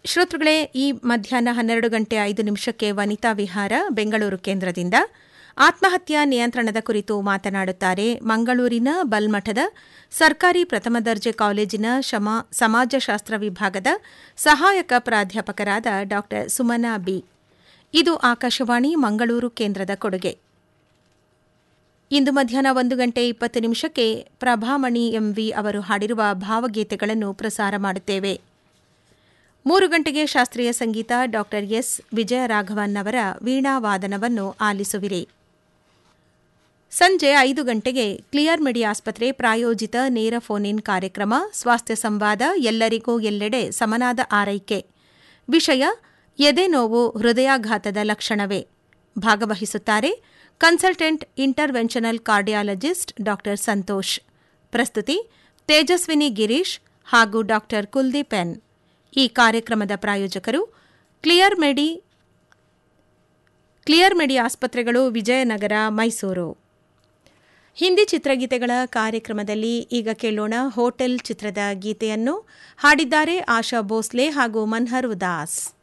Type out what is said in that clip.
ಶ್ರೋತೃಗಳೇ ಈ ಮಧ್ಯಾಹ್ನ ಹನ್ನೆರಡು ಗಂಟೆ ಐದು ನಿಮಿಷಕ್ಕೆ ವನಿತಾ ವಿಹಾರ ಬೆಂಗಳೂರು ಕೇಂದ್ರದಿಂದ ಆತ್ಮಹತ್ಯಾ ನಿಯಂತ್ರಣದ ಕುರಿತು ಮಾತನಾಡುತ್ತಾರೆ ಮಂಗಳೂರಿನ ಬಲ್ಮಠದ ಸರ್ಕಾರಿ ಪ್ರಥಮ ದರ್ಜೆ ಕಾಲೇಜಿನ ಶಮ ಸಮಾಜಶಾಸ್ತ್ರ ವಿಭಾಗದ ಸಹಾಯಕ ಪ್ರಾಧ್ಯಾಪಕರಾದ ಡಾ ಸುಮನಾ ಬಿ ಇದು ಆಕಾಶವಾಣಿ ಮಂಗಳೂರು ಕೇಂದ್ರದ ಕೊಡುಗೆ ಇಂದು ಮಧ್ಯಾಹ್ನ ಒಂದು ಗಂಟೆ ಇಪ್ಪತ್ತು ನಿಮಿಷಕ್ಕೆ ಪ್ರಭಾಮಣಿ ಎಂವಿ ಅವರು ಹಾಡಿರುವ ಭಾವಗೀತೆಗಳನ್ನು ಪ್ರಸಾರ ಮಾಡುತ್ತೇವೆ ಮೂರು ಗಂಟೆಗೆ ಶಾಸ್ತ್ರೀಯ ಸಂಗೀತ ಡಾ ಎಸ್ ವಿಜಯರಾಘವನ್ ಅವರ ವೀಣಾವಾದನವನ್ನು ಆಲಿಸುವಿರಿ ಸಂಜೆ ಐದು ಗಂಟೆಗೆ ಕ್ಲಿಯರ್ ಮೆಡಿ ಆಸ್ಪತ್ರೆ ಪ್ರಾಯೋಜಿತ ನೇರ ಫೋನ್ ಇನ್ ಕಾರ್ಯಕ್ರಮ ಸ್ವಾಸ್ಥ್ಯ ಸಂವಾದ ಎಲ್ಲರಿಗೂ ಎಲ್ಲೆಡೆ ಸಮನಾದ ಆರೈಕೆ ವಿಷಯ ಎದೆನೋವು ಹೃದಯಾಘಾತದ ಲಕ್ಷಣವೇ ಭಾಗವಹಿಸುತ್ತಾರೆ ಕನ್ಸಲ್ಟೆಂಟ್ ಇಂಟರ್ವೆನ್ಷನಲ್ ಕಾರ್ಡಿಯಾಲಜಿಸ್ಟ್ ಡಾ ಸಂತೋಷ್ ಪ್ರಸ್ತುತಿ ತೇಜಸ್ವಿನಿ ಗಿರೀಶ್ ಹಾಗೂ ಡಾ ಕುಲ್ದೀಪ್ ಎನ್ ಈ ಕಾರ್ಯಕ್ರಮದ ಪ್ರಾಯೋಜಕರು ಕ್ಲಿಯರ್ ಮೆಡಿ ಕ್ಲಿಯರ್ ಮೆಡಿ ಆಸ್ಪತ್ರೆಗಳು ವಿಜಯನಗರ ಮೈಸೂರು ಹಿಂದಿ ಚಿತ್ರಗೀತೆಗಳ ಕಾರ್ಯಕ್ರಮದಲ್ಲಿ ಈಗ ಕೇಳೋಣ ಹೋಟೆಲ್ ಚಿತ್ರದ ಗೀತೆಯನ್ನು ಹಾಡಿದ್ದಾರೆ ಆಶಾ ಭೋಸ್ಲೆ ಹಾಗೂ ಮನ್ಹರ್ ಉದಾಸ್